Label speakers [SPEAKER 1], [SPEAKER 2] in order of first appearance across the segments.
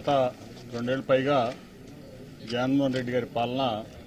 [SPEAKER 1] గత రెండేళ్ళ పైగా జగన్మోహన్ రెడ్డి గారి పాలన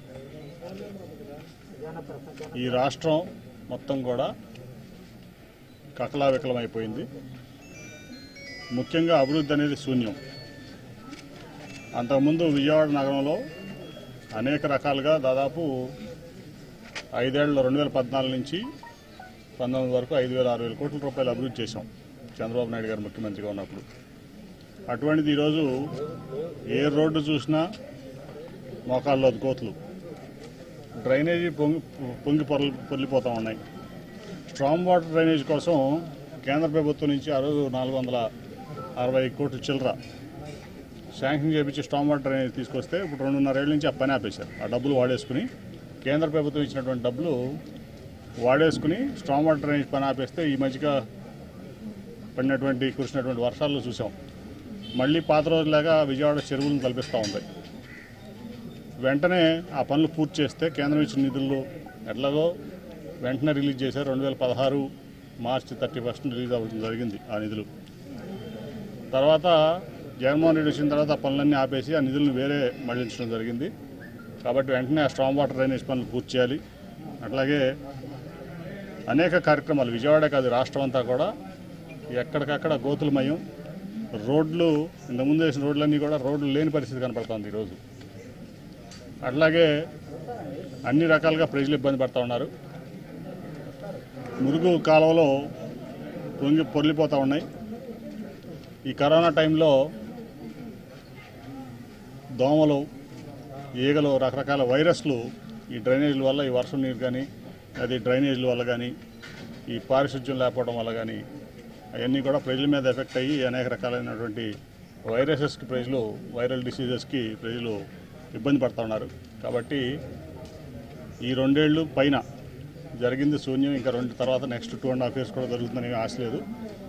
[SPEAKER 1] ఈ రాష్ట్రం మొత్తం కూడా కకలావికలమైపోయింది ముఖ్యంగా అభివృద్ధి అనేది శూన్యం అంతకుముందు విజయవాడ నగరంలో అనేక రకాలుగా దాదాపు ఐదేళ్ల రెండు వేల పద్నాలుగు నుంచి పంతొమ్మిది వరకు ఐదు వేల ఆరు వేల కోట్ల రూపాయలు అభివృద్ధి చేశాం చంద్రబాబు నాయుడు గారు ముఖ్యమంత్రిగా ఉన్నప్పుడు అటువంటిది ఈరోజు ఏ రోడ్డు చూసినా మోకాల్లో కోతులు డ్రైనేజీ పొంగి పొంగి పొరలు పొర్లిపోతూ ఉన్నాయి స్ట్రాంగ్ వాటర్ డ్రైనేజ్ కోసం కేంద్ర ప్రభుత్వం నుంచి ఆ రోజు నాలుగు వందల అరవై కోట్ల చిల్లర శాంక్షన్ చేయించి స్ట్రాంగ్ వాటర్ డ్రైనేజ్ తీసుకొస్తే ఇప్పుడు రెండున్నరేళ్ళ నుంచి ఆ పని ఆపేశారు ఆ డబ్బులు వాడేసుకుని కేంద్ర ప్రభుత్వం ఇచ్చినటువంటి డబ్బులు వాడేసుకుని స్ట్రాంగ్ వాటర్ డ్రైనేజ్ పని ఆపేస్తే ఈ మధ్యగా పడినటువంటి కురిసినటువంటి వర్షాలు చూసాం మళ్ళీ పాత రోజులాగా విజయవాడ చెరువులను కల్పిస్తూ ఉంది వెంటనే ఆ పనులు పూర్తి చేస్తే కేంద్రం ఇచ్చిన నిధులు ఎట్లాగో వెంటనే రిలీజ్ చేశారు రెండు వేల పదహారు మార్చి థర్టీ ఫస్ట్ రిలీజ్ అవ్వడం జరిగింది ఆ నిధులు తర్వాత జగన్మోహన్ రెడ్డి వచ్చిన తర్వాత ఆ పనులన్నీ ఆపేసి ఆ నిధులను వేరే మళ్లించడం జరిగింది కాబట్టి వెంటనే ఆ స్ట్రాంగ్ వాటర్ డ్రైనేజ్ పనులు పూర్తి చేయాలి అట్లాగే అనేక కార్యక్రమాలు విజయవాడ కాదు రాష్ట్రం అంతా కూడా ఎక్కడికక్కడ గోతులమయం రోడ్లు ఇంతకుముందు వేసిన రోడ్లన్నీ కూడా రోడ్లు లేని పరిస్థితి కనపడుతుంది ఈరోజు అట్లాగే అన్ని రకాలుగా ప్రజలు ఇబ్బంది పడుతూ ఉన్నారు మురుగు కాలువలో పొంగి పొర్లిపోతూ ఉన్నాయి ఈ కరోనా టైంలో దోమలు ఈగలు రకరకాల వైరస్లు ఈ డ్రైనేజీల వల్ల ఈ వర్షం నీరు కానీ అది డ్రైనేజీల వల్ల కానీ ఈ పారిశుధ్యం లేకపోవడం వల్ల కానీ అవన్నీ కూడా ప్రజల మీద ఎఫెక్ట్ అయ్యి అనేక రకాలైనటువంటి వైరసెస్కి ప్రజలు వైరల్ డిసీజెస్కి ప్రజలు ఇబ్బంది పడుతూ ఉన్నారు కాబట్టి ఈ రెండేళ్ళు పైన జరిగింది శూన్యం ఇంకా రెండు తర్వాత next two and half years కూడా జరుగుతుందని ఆశ లేదు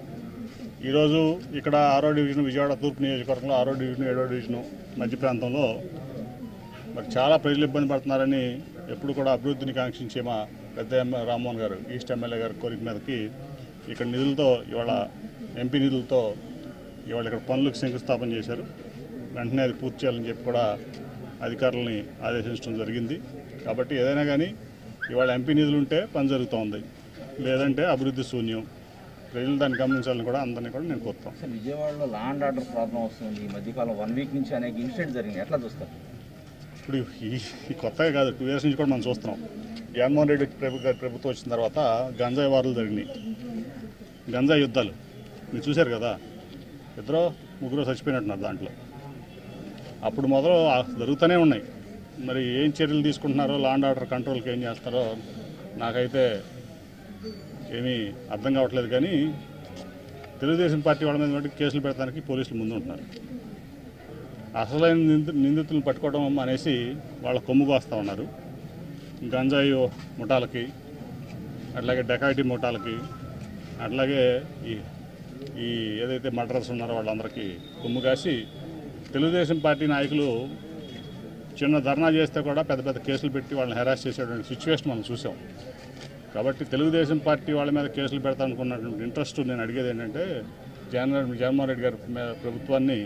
[SPEAKER 1] ఈరోజు ఇక్కడ ఆరో డివిజన్ విజయవాడ తూర్పు నియోజకవర్గంలో ఆరో డివిజన్ ఏడో డివిజన్ మధ్య ప్రాంతంలో మరి చాలా ప్రజలు ఇబ్బంది పడుతున్నారని ఎప్పుడు కూడా అభివృద్ధిని కాంక్షించే మా పెద్ద ఎమ్మె రామ్మోహన్ గారు ఈస్ట్ ఎమ్మెల్యే గారి కోరిక మీదకి ఇక్కడ నిధులతో ఇవాళ ఎంపీ నిధులతో ఇవాళ ఇక్కడ పనులకు శంకుస్థాపన చేశారు వెంటనే అది పూర్తి చేయాలని చెప్పి కూడా అధికారులని ఆదేశించడం జరిగింది కాబట్టి ఏదైనా కానీ ఇవాళ ఎంపీ నిధులు ఉంటే పని జరుగుతూ ఉంది లేదంటే అభివృద్ధి శూన్యం ప్రజలు దాన్ని గమనించాలని కూడా అందరినీ కూడా నేను కోరుతాం
[SPEAKER 2] అసలు విజయవాడలో లా అండ్ ఆర్డర్ ప్రాబ్లం వస్తుంది ఈ మధ్యకాలం వన్ వీక్ నుంచి అనేక ఇన్సిడెంట్ జరిగినాయి ఎట్లా చూస్తారు
[SPEAKER 1] ఇప్పుడు ఈ ఈ కొత్తగా కాదు టూ ఇయర్స్ నుంచి కూడా మనం చూస్తున్నాం జగన్మోహన్ రెడ్డి ప్రభు గారి ప్రభుత్వం వచ్చిన తర్వాత గంజాయి వారులు జరిగినాయి గంజాయి యుద్ధాలు మీరు చూశారు కదా ఇద్దరు ముగ్గురు చచ్చిపోయినట్టున్నారు దాంట్లో అప్పుడు మొదలు ఆ జరుగుతూనే ఉన్నాయి మరి ఏం చర్యలు తీసుకుంటున్నారో లా అండ్ ఆర్డర్ కంట్రోల్కి ఏం చేస్తారో నాకైతే ఏమీ అర్థం కావట్లేదు కానీ తెలుగుదేశం పార్టీ వాళ్ళ మీద మటుకు కేసులు పెడతానికి పోలీసులు ముందు ఉంటున్నారు అసలైన నింది నిందితులను పట్టుకోవడం అనేసి వాళ్ళ కొమ్ము కోస్తూ ఉన్నారు గంజాయి ముఠాలకి అట్లాగే డెకాయిటీ ముఠాలకి అట్లాగే ఈ ఈ ఏదైతే మర్డర్స్ ఉన్నారో వాళ్ళందరికీ కొమ్ము కాసి తెలుగుదేశం పార్టీ నాయకులు చిన్న ధర్నా చేస్తే కూడా పెద్ద పెద్ద కేసులు పెట్టి వాళ్ళని హెరాస్ చేసేటువంటి సిచ్యువేషన్ మనం చూసాం కాబట్టి తెలుగుదేశం పార్టీ వాళ్ళ మీద కేసులు పెడతానుకున్నటువంటి ఇంట్రెస్ట్ నేను అడిగేది ఏంటంటే జగన్ జగన్మోహన్ రెడ్డి గారి మీద ప్రభుత్వాన్ని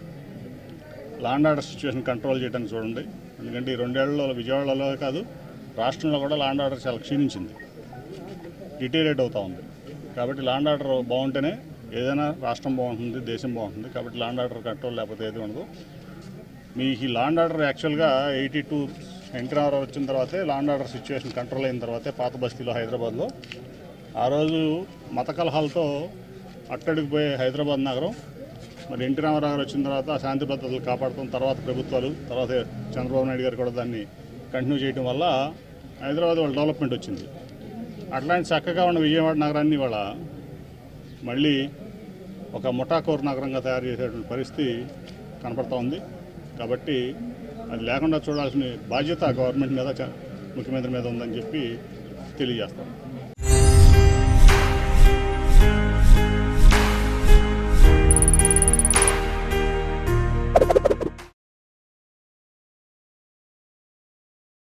[SPEAKER 1] law and order situation control చేయడానికి చూడండి ఎందుకంటే ఈ రెండేళ్లలో విజయవాడలో కాదు రాష్ట్రంలో కూడా లా అండ్ ఆర్డర్ చాలా క్షీణించింది డిటీరియేట్ అవుతూ ఉంది కాబట్టి లా అండ్ ఆర్డర్ బాగుంటేనే ఏదైనా రాష్ట్రం బాగుంటుంది దేశం బాగుంటుంది కాబట్టి లా అండ్ ఆర్డర్ కంట్రోల్ లేకపోతే ఏది ఉండదు మీ ఈ లా అండ్ ఆర్డర్ యాక్చువల్గా ఎయిటీ టూ ఎన్టీ రామారావు వచ్చిన తర్వాతే law and order situation control అయిన తర్వాతే పాత బస్తీలో హైదరాబాద్లో ఆ రోజు మత కలహాలతో అట్టడికిపోయే హైదరాబాద్ నగరం మరి ఎన్టీ రామారావు గారు వచ్చిన తర్వాత శాంతి భద్రతలు కాపాడుతున్న తర్వాత ప్రభుత్వాలు తర్వాత చంద్రబాబు నాయుడు గారు కూడా దాన్ని కంటిన్యూ చేయడం వల్ల హైదరాబాద్ వాళ్ళ డెవలప్మెంట్ వచ్చింది అట్లాంటి చక్కగా ఉన్న విజయవాడ నగరాన్ని వాళ్ళ మళ్ళీ ఒక ముఠాకోర్ నగరంగా తయారు చేసేటువంటి పరిస్థితి కనపడతా ఉంది కాబట్టి అది లేకుండా చూడాల్సిన బాధ్యత గవర్నమెంట్ మీద చ- ముఖ్యమంత్రి మీద ఉందని చెప్పి తెలియజేస్తాం